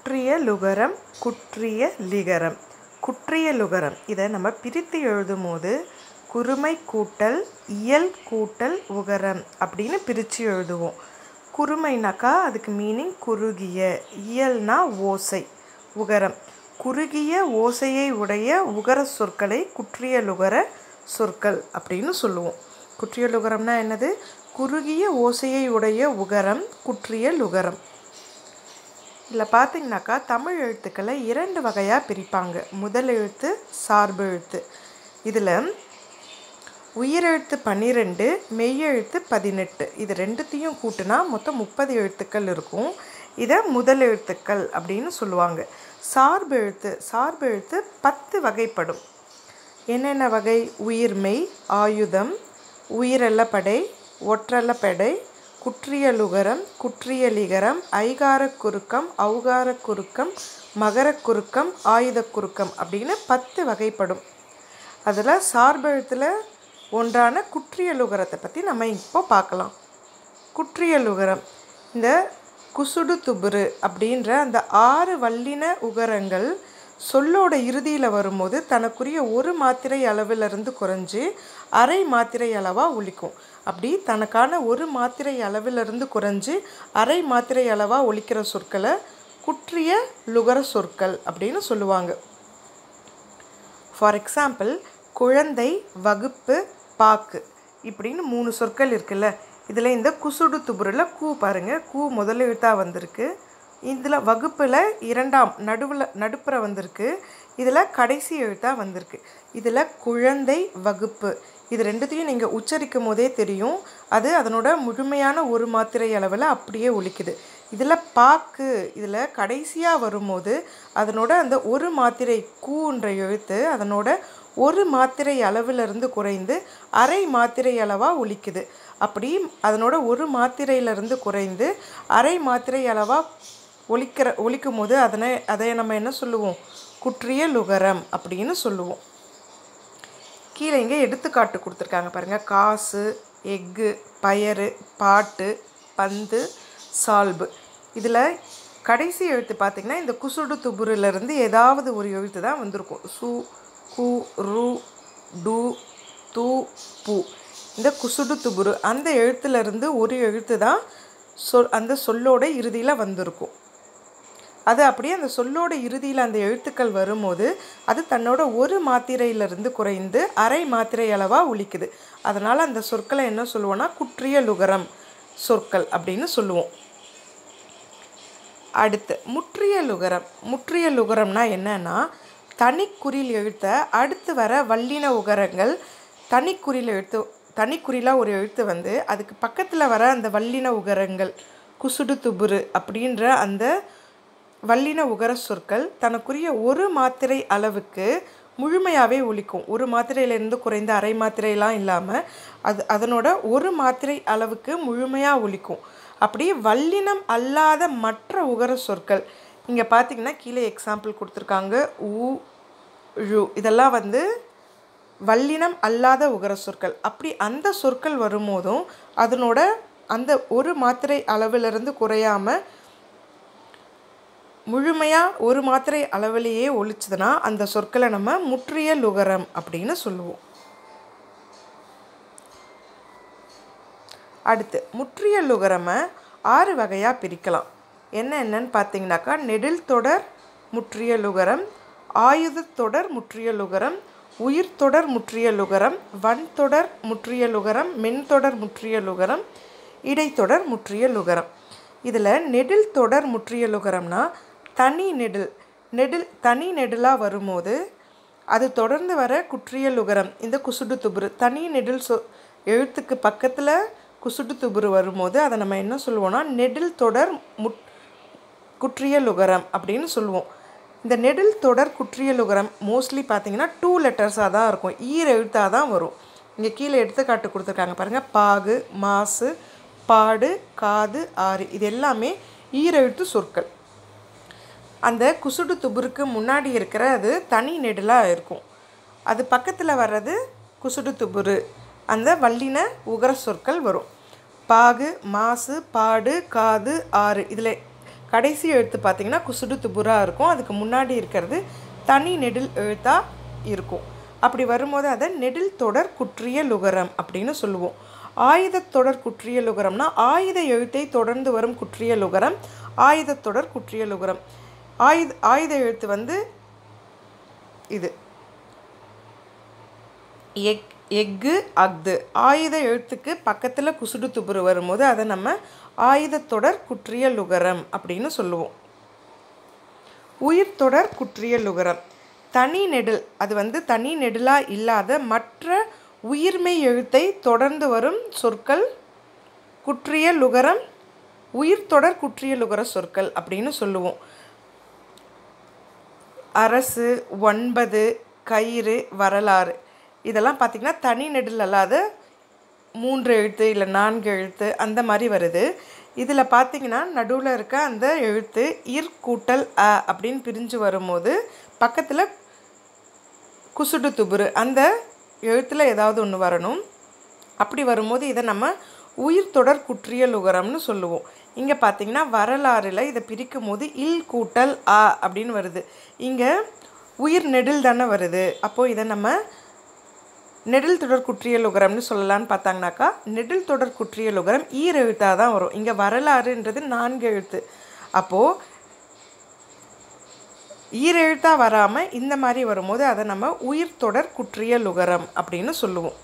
குற்றிய லுகரம் குற்றிய லிகரம் குற்றிய லுகரம் இதை நம்ம பிரித்து எழுதும் போது குறுமை கூட்டல் இயல் கூட்டல் உகரம் அப்படின்னு பிரித்து எழுதுவோம் குறுமைனாக்கா அதுக்கு மீனிங் குறுகிய இயல்னா ஓசை உகரம் குறுகிய ஓசையை உடைய உகர சொற்களை குற்றியலுகர சொற்கள் அப்படின்னு சொல்லுவோம் குற்றியலுகரம்னா என்னது குறுகிய ஓசையை உடைய உகரம் குற்றியலுகரம் இதில் பார்த்தீங்கன்னாக்கா தமிழ் எழுத்துக்களை இரண்டு வகையாக பிரிப்பாங்க முதல் எழுத்து சார்பு எழுத்து இதில் உயிரெழுத்து பன்னிரெண்டு மெய்யெழுத்து பதினெட்டு இது ரெண்டுத்தையும் கூட்டினா மொத்தம் முப்பது எழுத்துக்கள் இருக்கும் இதை முதல் எழுத்துக்கள் அப்படின்னு சொல்லுவாங்க சார்பு எழுத்து சார்பு எழுத்து பத்து வகைப்படும் என்னென்ன வகை உயிர்மெய் ஆயுதம் உயிரல்லப்படை ஒற்றல்லப்படை குற்றியலுகரம் குற்றியலிகரம் ஐகாரக் குறுக்கம் ஔகாரக் குறுக்கம் மகரக் குறுக்கம் ஆயுதக் குறுக்கம் அப்படின்னு பத்து வகைப்படும் அதில் சார்பெழுத்தில் ஒன்றான குற்றியலுகரத்தை பற்றி நம்ம இப்போ பார்க்கலாம் குற்றியலுகரம் இந்த குசுடு துபுரு அப்படின்ற அந்த ஆறு வல்லின உகரங்கள் சொல்லோட இறுதியில் வரும்போது தனக்குரிய ஒரு மாத்திரை அளவிலிருந்து குறைஞ்சி அரை மாத்திரை அளவாக ஒலிக்கும் அப்படி தனக்கான ஒரு மாத்திரை அளவிலிருந்து குறைஞ்சி அரை மாத்திரை அளவாக ஒலிக்கிற சொற்களை குற்றிய லுகர சொற்கள் அப்படின்னு சொல்லுவாங்க ஃபார் எக்ஸாம்பிள் குழந்தை வகுப்பு பாக்கு இப்படின்னு மூணு சொற்கள் இருக்குல்ல இதில் இந்த குசுடு துபுரில் கூ பாருங்கள் கூ முதல் எழுத்தாக வந்திருக்கு இதில் வகுப்பில் இரண்டாம் நடுவில் நடுப்புற வந்திருக்கு இதில் கடைசி எழுத்தாக வந்திருக்கு இதில் குழந்தை வகுப்பு இது ரெண்டுத்தையும் நீங்கள் உச்சரிக்கும் போதே தெரியும் அது அதனோட முழுமையான ஒரு மாத்திரை அளவில் அப்படியே ஒலிக்குது இதில் பாக்கு இதில் கடைசியாக வரும்போது அதனோட அந்த ஒரு மாத்திரை கூன்ற எழுத்து அதனோட ஒரு மாத்திரை அளவிலிருந்து குறைந்து அரை மாத்திரை அளவாக ஒலிக்குது அப்படி அதனோட ஒரு மாத்திரையிலிருந்து குறைந்து அரை மாத்திரை அளவாக ஒலிக்கிற ஒலிக்கும் போது அதனை அதை நம்ம என்ன சொல்லுவோம் குற்றிய லுகரம் அப்படின்னு சொல்லுவோம் கீழே இங்கே எடுத்துக்காட்டு கொடுத்துருக்காங்க பாருங்கள் காசு எக்கு பயறு பாட்டு பந்து சால்பு இதில் கடைசி எழுத்து பார்த்திங்கன்னா இந்த குசுடு துபுரிலிருந்து ஏதாவது ஒரு எழுத்து தான் வந்திருக்கும் சு கு ரு டு து பு இந்த குசுடு துபுரு அந்த எழுத்துலேருந்து ஒரு எழுத்து தான் சொல் அந்த சொல்லோட இறுதியில் வந்திருக்கும் அது அப்படியே அந்த சொல்லோட இறுதியில் அந்த எழுத்துக்கள் வரும்போது அது தன்னோட ஒரு மாத்திரையிலிருந்து குறைந்து அரை மாத்திரை அளவாக ஒலிக்குது அதனால் அந்த சொற்களை என்ன சொல்லுவோன்னா குற்றிய லுகரம் சொற்கள் அப்படின்னு சொல்லுவோம் அடுத்து முற்றிய லுகரம் முற்றிய லுகரம்னா என்னன்னா தனிக்குறில் எழுத்த அடுத்து வர வல்லின உகரங்கள் தனிக்குறில் எழுத்து தனிக்குறிலாக ஒரு எழுத்து வந்து அதுக்கு பக்கத்தில் வர அந்த வல்லின உகரங்கள் குசுடு துபுரு அப்படின்ற அந்த வல்லின உகர சொற்கள் தனக்குரிய ஒரு மாத்திரை அளவுக்கு முழுமையாகவே ஒலிக்கும் ஒரு மாத்திரையிலேருந்து குறைந்த அரை மாத்திரையெல்லாம் இல்லாமல் அது அதனோட ஒரு மாத்திரை அளவுக்கு முழுமையாக ஒலிக்கும் அப்படி வல்லினம் அல்லாத மற்ற உகர சொற்கள் இங்கே பார்த்தீங்கன்னா கீழே எக்ஸாம்பிள் கொடுத்துருக்காங்க உ ழு இதெல்லாம் வந்து வல்லினம் அல்லாத உகர சொற்கள் அப்படி அந்த சொற்கள் வரும்போதும் அதனோட அந்த ஒரு மாத்திரை அளவிலிருந்து குறையாமல் முழுமையாக ஒரு மாத்திரை அளவிலேயே ஒழிச்சதுன்னா அந்த சொற்களை நம்ம முற்றிய லுகரம் அப்படின்னு சொல்லுவோம் அடுத்து முற்றிய லுகரமை ஆறு வகையாக பிரிக்கலாம் என்ன என்னன்னு பார்த்தீங்கன்னாக்கா நெடில் தொடர் முற்றிய லுகரம் ஆயுதத்தொடர் முற்றிய லுகரம் உயிர்த்தொடர் முற்றிய லுகரம் வன்தொடர் முற்றிய லுகரம் மென்தொடர் முற்றிய லுகரம் இடைத்தொடர் முற்றிய லுகரம் இதில் நெடில் தொடர் முற்றிய லுகரம்னா தனி நெடில் நெடில் தனி நெடிலாக வரும்போது அது தொடர்ந்து வர குற்றிய லுகரம் இந்த குசுடு துபுரு தனி நெடில் சொ எழுத்துக்கு பக்கத்தில் குசுடு துபுரு வரும்போது அதை நம்ம என்ன சொல்லுவோம்னா நெடில் தொடர் முட் குற்றிய லுகரம் அப்படின்னு சொல்லுவோம் இந்த நெடில் தொடர் குற்றிய லுகரம் மோஸ்ட்லி பார்த்தீங்கன்னா டூ லெட்டர்ஸாக தான் இருக்கும் ஈர எழுத்தாக தான் வரும் இங்கே கீழே எடுத்துக்காட்டு கொடுத்துருக்காங்க பாருங்கள் பாகு மாசு பாடு காது ஆறு இது எல்லாமே ஈரெழுத்து சொற்கள் அந்த குசுடு துபுருக்கு முன்னாடி இருக்கிற அது தனி நெடிலாக இருக்கும் அது பக்கத்தில் வர்றது குசுடு துபுரு அந்த வல்லின உகர சொற்கள் வரும் பாகு மாசு பாடு காது ஆறு இதில் கடைசி எழுத்து பார்த்திங்கன்னா குசுடு துபுரா இருக்கும் அதுக்கு முன்னாடி இருக்கிறது தனி நெடில் எழுத்தாக இருக்கும் அப்படி வரும்போது அதை நெடில் தொடர் குற்றிய லுகரம் அப்படின்னு சொல்லுவோம் ஆயுத தொடர் குற்றிய லுகரம்னா ஆயுத எழுத்தை தொடர்ந்து வரும் குற்றிய லுகரம் ஆயுத தொடர் குற்றிய லுகரம் ஆயுத ஆயுத எழுத்து வந்து இது எக் எஃகு அஃது ஆயுத எழுத்துக்கு பக்கத்தில் குசுடு துபுரு வரும்போது அதை நம்ம ஆயுதத்தொடர் குற்றிய லுகரம் அப்படின்னு சொல்லுவோம் உயிர் தொடர் குற்றிய லுகரம் தனி நெடில் அது வந்து தனி நெடிலாக இல்லாத மற்ற உயிர்மெய் எழுத்தை தொடர்ந்து வரும் சொற்கள் குற்றிய லுகரம் உயிர் தொடர் குற்றிய லுகர சொற்கள் அப்படின்னு சொல்லுவோம் அரசு ஒன்பது கயிறு வரலாறு இதெல்லாம் பார்த்திங்கன்னா தனி நெடில் அல்லாத மூன்று எழுத்து இல்லை நான்கு எழுத்து அந்த மாதிரி வருது இதில் பார்த்தீங்கன்னா நடுவில் இருக்க அந்த எழுத்து இர் கூட்டல் அ அப்படின்னு பிரிஞ்சு வரும்போது பக்கத்தில் குசுடு துபுரு அந்த எழுத்தில் ஏதாவது ஒன்று வரணும் அப்படி வரும்போது இதை நம்ம உயிர் தொடர் குற்றியல் உகரம்னு சொல்லுவோம் இங்கே பார்த்தீங்கன்னா வரலாறில் இதை பிரிக்கும் போது இல் கூட்டல் ஆ அப்படின்னு வருது இங்கே உயிர் நெடில் தானே வருது அப்போது இதை நம்ம நெடில் தொடர் குற்றியல் உகரம்னு சொல்லலான்னு பார்த்தாங்கனாக்கா நெடில் தொடர் குற்றியல் உகரம் ஈர் எழுத்தாக தான் வரும் இங்கே வரலாறுன்றது நான்கு எழுத்து அப்போது ஈர் எழுத்தாக வராமல் இந்த மாதிரி வரும்போது அதை நம்ம உயிர் தொடர் குற்றியல் உகரம் அப்படின்னு சொல்லுவோம்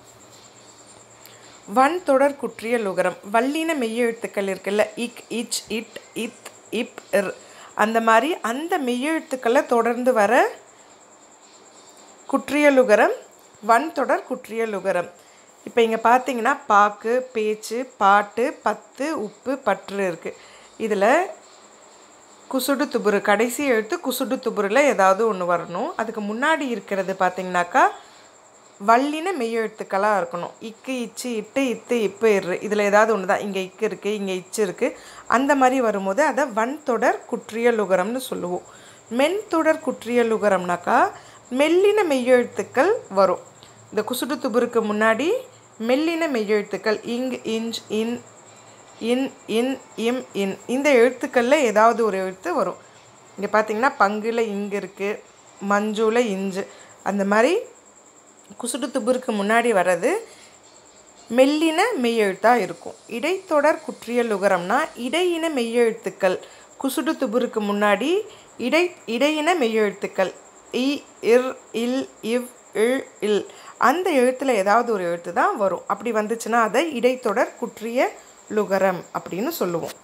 வன் தொடர் குற்றியல் உகரம் வல்லின மெய்யெழுத்துக்கள் இருக்குல்ல இக் இச் இட் இத் இப் இர் அந்த மாதிரி அந்த மெய்யெழுத்துக்களை தொடர்ந்து வர குற்றியலுகரம் வன் தொடர் குற்றியலுகரம் இப்போ இங்கே பார்த்தீங்கன்னா பாக்கு பேச்சு பாட்டு பத்து உப்பு பற்று இருக்குது இதில் குசுடு துபுரு கடைசி எழுத்து குசுடு துபுரில் ஏதாவது ஒன்று வரணும் அதுக்கு முன்னாடி இருக்கிறது பார்த்தீங்கன்னாக்கா வல்லின மெய்யெழுத்துக்களாக இருக்கணும் இக்கு இச்சு இட்டு இத்து இப்பு இரு இதில் ஏதாவது ஒன்று தான் இங்கே இக்கு இருக்குது இங்கே இச்சு இருக்குது அந்த மாதிரி வரும்போது அதை வன் தொடர் குற்றியலுகரம்னு சொல்லுவோம் மென் தொடர் குற்றியலுகரம்னாக்கா மெல்லின மெய்யெழுத்துக்கள் வரும் இந்த குசுடு துபுருக்கு முன்னாடி மெல்லின மெய்யெழுத்துக்கள் இங் இஞ்ச் இன் இன் இன் இம் இன் இந்த எழுத்துக்களில் ஏதாவது ஒரு எழுத்து வரும் இங்கே பார்த்தீங்கன்னா பங்குல இங்கு இருக்குது மஞ்சுல இஞ்சு அந்த மாதிரி குசுடு துபுருக்கு முன்னாடி வர்றது மெல்லின மெய்யெழுத்தாக இருக்கும் இடைத்தொடர் குற்றியல் உகரம்னா இடையின மெய்யெழுத்துக்கள் குசுடு துபுருக்கு முன்னாடி இடை இடையின மெய்யெழுத்துக்கள் இ இர் இல் இவ் இல் இல் அந்த எழுத்தில் ஏதாவது ஒரு எழுத்து தான் வரும் அப்படி வந்துச்சுன்னா அதை இடைத்தொடர் குற்றிய லுகரம் அப்படின்னு சொல்லுவோம்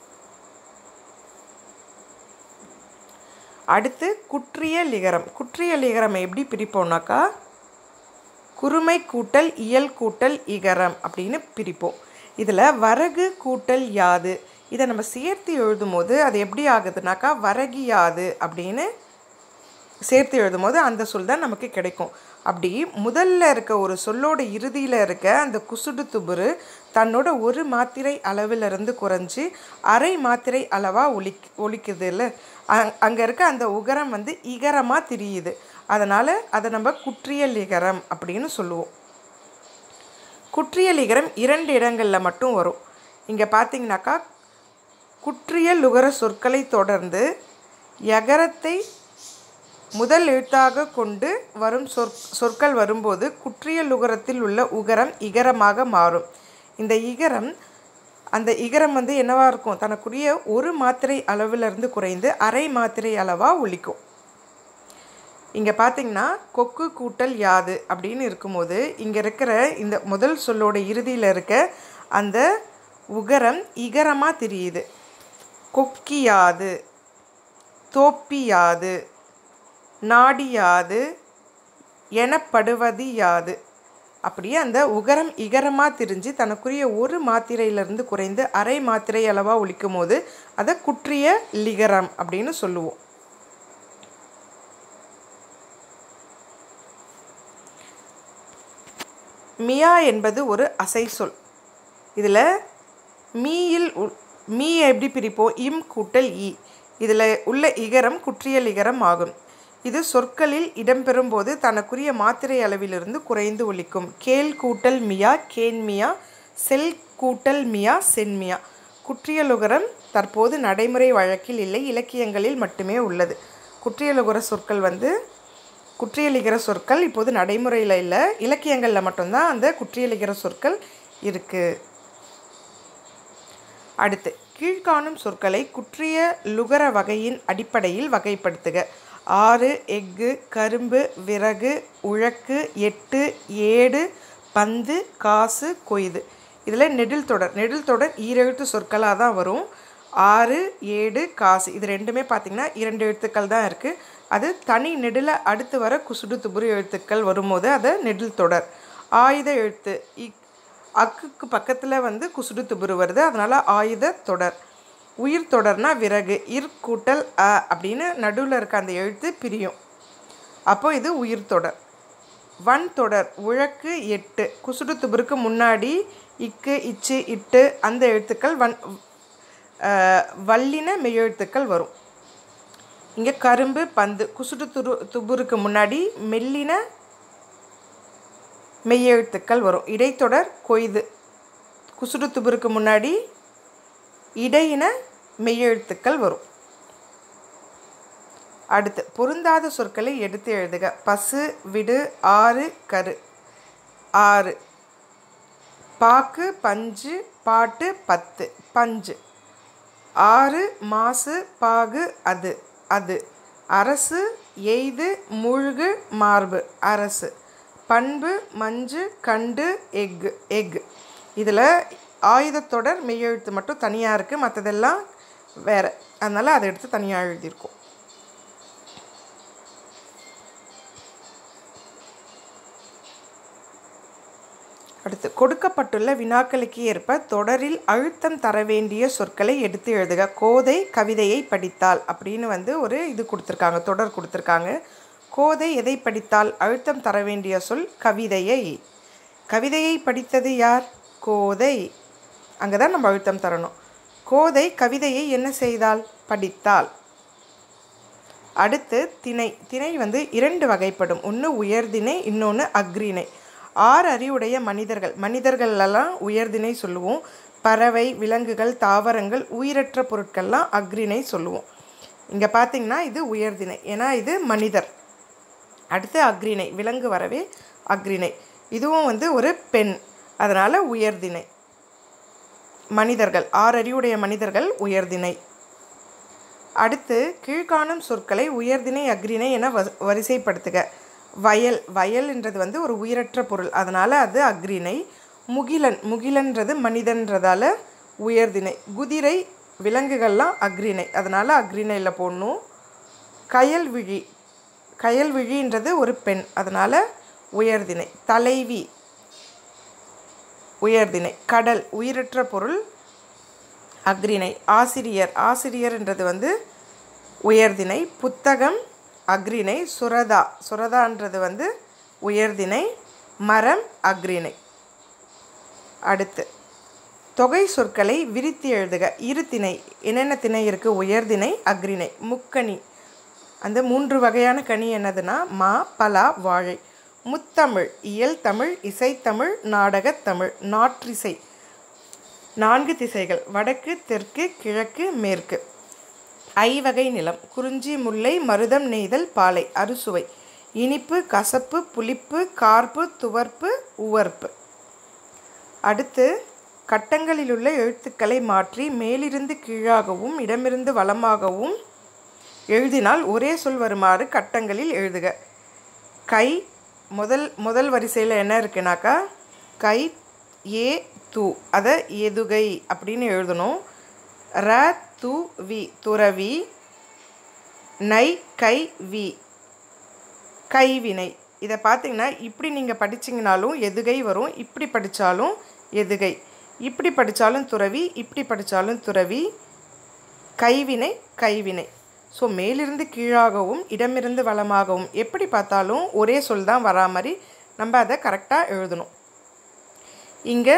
அடுத்து குற்றிய லிகரம் குற்றிய லிகரம் எப்படி பிரிப்போம்னாக்கா குறுமை கூட்டல் இயல் கூட்டல் இகரம் அப்படின்னு பிரிப்போம் இதில் வரகு கூட்டல் யாது இதை நம்ம சேர்த்து எழுதும் போது அது எப்படி ஆகுதுனாக்கா வரகி யாது அப்படின்னு சேர்த்து எழுதும் போது அந்த சொல் தான் நமக்கு கிடைக்கும் அப்படி முதல்ல இருக்க ஒரு சொல்லோட இறுதியில் இருக்க அந்த குசுடு துபுரு தன்னோட ஒரு மாத்திரை அளவிலிருந்து குறைஞ்சி அரை மாத்திரை அளவாக ஒலி ஒலிக்குது இல்லை அங்கே இருக்க அந்த உகரம் வந்து இகரமாக திரியுது அதனால் அதை நம்ம குற்றியல் இகரம் அப்படின்னு சொல்லுவோம் குற்றியல் இகரம் இரண்டு இடங்களில் மட்டும் வரும் இங்கே பார்த்தீங்கன்னாக்கா குற்றியல் உகர சொற்களை தொடர்ந்து யகரத்தை முதல் எழுத்தாக கொண்டு வரும் சொற் சொற்கள் வரும்போது குற்றியல் உகரத்தில் உள்ள உகரம் இகரமாக மாறும் இந்த இகரம் அந்த இகரம் வந்து என்னவாக இருக்கும் தனக்குரிய ஒரு மாத்திரை அளவிலிருந்து குறைந்து அரை மாத்திரை அளவாக ஒலிக்கும் இங்கே பார்த்தீங்கன்னா கொக்கு கூட்டல் யாது அப்படின்னு இருக்கும்போது இங்கே இருக்கிற இந்த முதல் சொல்லோட இறுதியில் இருக்க அந்த உகரம் இகரமாக தெரியுது கொக்கியாது தோப்பியாது நாடியாது எனப்படுவது யாது அப்படியே அந்த உகரம் இகரமாக திரிஞ்சு தனக்குரிய ஒரு மாத்திரையிலிருந்து குறைந்து அரை மாத்திரை அளவாக ஒழிக்கும் போது அதை குற்றிய லிகரம் அப்படின்னு சொல்லுவோம் மியா என்பது ஒரு அசை சொல் இதில் மீயில் மீயை எப்படி பிரிப்போம் இம் கூட்டல் இ இதில் உள்ள இகரம் குற்றியல் இகரம் ஆகும் இது சொற்களில் இடம்பெறும் போது தனக்குரிய மாத்திரை அளவிலிருந்து குறைந்து ஒலிக்கும் கேல் கூட்டல் மியா கேன்மியா செல் கூட்டல் மியா சென்மியா குற்றியலுகரம் தற்போது நடைமுறை வழக்கில் இல்லை இலக்கியங்களில் மட்டுமே உள்ளது குற்றியலுகர சொற்கள் வந்து குற்றியலிகர சொற்கள் இப்போது நடைமுறையில் இல்லை இலக்கியங்களில் மட்டும்தான் அந்த குற்றியலிகர சொற்கள் இருக்குது அடுத்து கீழ்காணும் சொற்களை குற்றிய லுகர வகையின் அடிப்படையில் வகைப்படுத்துக ஆறு எஃகு கரும்பு விறகு உழக்கு எட்டு ஏடு பந்து காசு கொய்து இதில் நெடில் தொடர் நெடில் தொடர் ஈரெழுத்து சொற்களாக தான் வரும் ஆறு ஏடு காசு இது ரெண்டுமே பார்த்திங்கன்னா இரண்டு எழுத்துக்கள் தான் இருக்குது அது தனி நெடில் அடுத்து வர குசுடு துபுரு எழுத்துக்கள் வரும்போது அதை நெடில் தொடர் ஆயுத எழுத்து இக் அக்குக்கு பக்கத்தில் வந்து குசுடு துபுரு வருது அதனால் ஆயுத தொடர் உயிர் தொடர்னா விறகு இர் கூட்டல் அ அப்படின்னு நடுவில் இருக்க அந்த எழுத்து பிரியும் அப்போ இது உயிர் தொடர் வன் தொடர் உழக்கு எட்டு குசுடு துபுருக்கு முன்னாடி இக்கு இச்சு இட்டு அந்த எழுத்துக்கள் வன் வல்லின மெய்யெழுத்துக்கள் வரும் இங்கே கரும்பு பந்து குசுடு துரு துபுருக்கு முன்னாடி மெல்லின மெய்யெழுத்துக்கள் வரும் இடைத்தொடர் கொய்து குசுடு துபுருக்கு முன்னாடி இடையின மெய்யெழுத்துக்கள் வரும் அடுத்து பொருந்தாத சொற்களை எடுத்து எழுதுக பசு விடு ஆறு கரு ஆறு பாக்கு பஞ்சு பாட்டு பத்து பஞ்சு ஆறு மாசு பாகு அது அது அரசு எய்து மூழ்கு மார்பு அரசு பண்பு மஞ்சு கண்டு எஃகு எஃகு இதில் ஆயுதத்தொடர் மெய்யெழுத்து மட்டும் தனியாக இருக்குது மற்றதெல்லாம் வேறு அதனால் அதை எடுத்து தனியாக எழுதியிருக்கோம் அடுத்து கொடுக்கப்பட்டுள்ள வினாக்களுக்கு ஏற்ப தொடரில் அழுத்தம் தர வேண்டிய சொற்களை எடுத்து எழுதுக கோதை கவிதையை படித்தால் அப்படின்னு வந்து ஒரு இது கொடுத்துருக்காங்க தொடர் கொடுத்துருக்காங்க கோதை எதை படித்தால் அழுத்தம் தர வேண்டிய சொல் கவிதையை கவிதையை படித்தது யார் கோதை அங்கே தான் நம்ம அழுத்தம் தரணும் கோதை கவிதையை என்ன செய்தால் படித்தால் அடுத்து திணை திணை வந்து இரண்டு வகைப்படும் ஒன்று உயர்திணை இன்னொன்று அக்ரிணை ஆறு அறிவுடைய மனிதர்கள் மனிதர்களெல்லாம் உயர்திணை சொல்லுவோம் பறவை விலங்குகள் தாவரங்கள் உயிரற்ற பொருட்கள்லாம் அக்ரிணை சொல்லுவோம் இங்கே பார்த்தீங்கன்னா இது உயர்திணை ஏன்னா இது மனிதர் அடுத்து அக்ரிணை விலங்கு வரவே அக்ரிணை இதுவும் வந்து ஒரு பெண் அதனால் உயர்திணை மனிதர்கள் ஆறறிவுடைய மனிதர்கள் உயர்திணை அடுத்து கீழ்காணும் சொற்களை உயர்திணை அக்ரிணை என வ- வரிசைப்படுத்துக வயல் வயல்ன்றது வந்து ஒரு உயிரற்ற பொருள் அதனால் அது அக்ரிணை முகிலன் முகிலன்றது மனிதன்றதால உயர்திணை குதிரை விலங்குகள்லாம் அக்ரிணை அதனால் அக்ரிணையில் போடணும் கயல்விழி கயல்விழின்றது ஒரு பெண் அதனால் உயர்திணை தலைவி உயர்திணை கடல் உயிரற்ற பொருள் அக்ரிணை ஆசிரியர் ஆசிரியர்ன்றது வந்து உயர்திணை புத்தகம் அக்ரிணை சுரதா சுரதான்றது வந்து உயர்திணை மரம் அக்ரிணை அடுத்து தொகை சொற்களை விரித்து எழுதுக இரு திணை என்னென்ன திணை இருக்குது உயர்திணை அக்ரிணை முக்கணி அந்த மூன்று வகையான கனி என்னதுன்னா மா பலா வாழை முத்தமிழ் இயல் தமிழ் இசைத்தமிழ் நாடகத் தமிழ் நாற்றிசை நான்கு திசைகள் வடக்கு தெற்கு கிழக்கு மேற்கு ஐவகை நிலம் குறிஞ்சி முல்லை மருதம் நெய்தல் பாலை அறுசுவை இனிப்பு கசப்பு புளிப்பு கார்ப்பு துவர்ப்பு உவர்ப்பு அடுத்து கட்டங்களிலுள்ள எழுத்துக்களை மாற்றி மேலிருந்து கீழாகவும் இடமிருந்து வலமாகவும் எழுதினால் ஒரே சொல் வருமாறு கட்டங்களில் எழுதுக கை முதல் முதல் வரிசையில் என்ன இருக்குனாக்கா கை ஏ து அதை எதுகை அப்படின்னு எழுதணும் ர து வி துறவி நை கை வி கைவினை இதை பார்த்தீங்கன்னா இப்படி நீங்கள் படிச்சீங்கனாலும் எதுகை வரும் இப்படி படித்தாலும் எதுகை இப்படி படித்தாலும் துறவி இப்படி படித்தாலும் துறவி கைவினை கைவினை ஸோ மேலிருந்து கீழாகவும் இடமிருந்து வலமாகவும் எப்படி பார்த்தாலும் ஒரே சொல் தான் வரா மாதிரி நம்ம அதை கரெக்டாக எழுதணும் இங்கே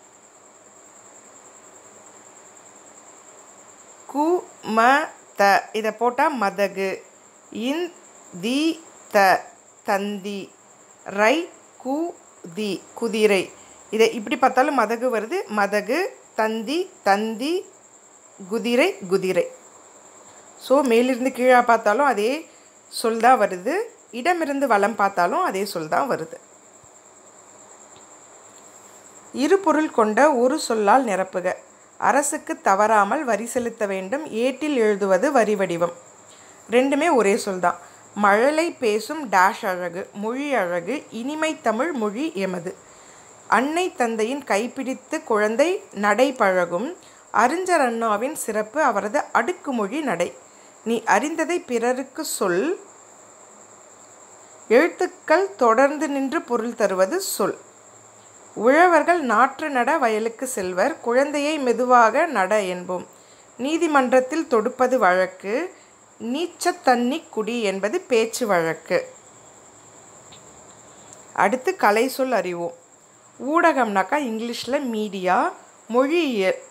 கு ம த இதை போட்டால் மதகு இன் தி த தந்தி ரை கு தி குதிரை இதை இப்படி பார்த்தாலும் மதகு வருது மதகு தந்தி தந்தி குதிரை குதிரை ஸோ மேலிருந்து கீழே பார்த்தாலும் அதே சொல் தான் வருது இடமிருந்து வலம் பார்த்தாலும் அதே சொல் தான் வருது இரு பொருள் கொண்ட ஒரு சொல்லால் நிரப்புக அரசுக்கு தவறாமல் வரி செலுத்த வேண்டும் ஏட்டில் எழுதுவது வரி வடிவம் ரெண்டுமே ஒரே சொல் தான் மழலை பேசும் டேஷ் அழகு மொழி அழகு இனிமை தமிழ் மொழி எமது அன்னை தந்தையின் கைப்பிடித்து குழந்தை நடை பழகும் அறிஞர் அண்ணாவின் சிறப்பு அவரது அடுக்குமொழி நடை நீ அறிந்ததை பிறருக்கு சொல் எழுத்துக்கள் தொடர்ந்து நின்று பொருள் தருவது சொல் உழவர்கள் நாற்று நட வயலுக்கு செல்வர் குழந்தையை மெதுவாக நட என்போம் நீதிமன்றத்தில் தொடுப்பது வழக்கு நீச்ச தண்ணி குடி என்பது பேச்சு வழக்கு அடுத்து கலை சொல் அறிவோம் ஊடகம்னாக்கா இங்கிலீஷில் மீடியா மொழியியல்